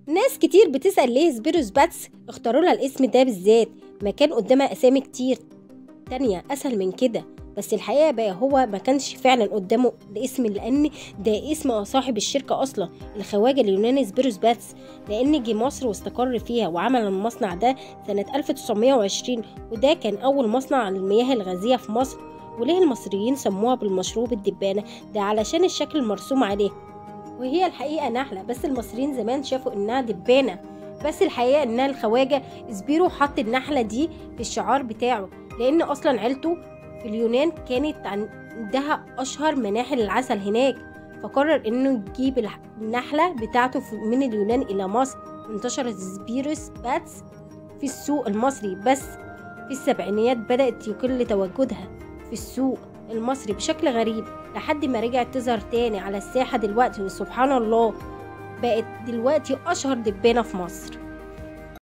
ناس كتير بتسأل ليه سبيروس باتس اختاروا لها الاسم ده بالذات ما كان قدامها أسامي كتير تانية أسهل من كده بس الحقيقة بقى هو ما كانش فعلا قدامه الاسم لأن ده اسم صاحب الشركة أصلا الخواجة اليوناني سبيروس باتس لأن جه مصر واستقر فيها وعمل المصنع ده سنة 1920 وده كان أول مصنع للمياه الغازية في مصر وليه المصريين سموها بالمشروب الدبانة ده علشان الشكل المرسوم عليه وهي الحقيقة نحلة بس المصريين زمان شافوا إنها دبانة بس الحقيقة إنها الخواجة سبيرو حط النحلة دي في الشعار بتاعه لأن أصلا عيلته في اليونان كانت عندها أشهر مناحل العسل هناك فقرر إنه يجيب النحلة بتاعته من اليونان إلى مصر انتشرت سبيروس باتس في السوق المصري بس في السبعينيات بدأت يقل تواجدها في السوق المصري بشكل غريب لحد ما رجعت تظهر تاني على الساحة دلوقتي وسبحان الله بقت دلوقتي أشهر دبانة في مصر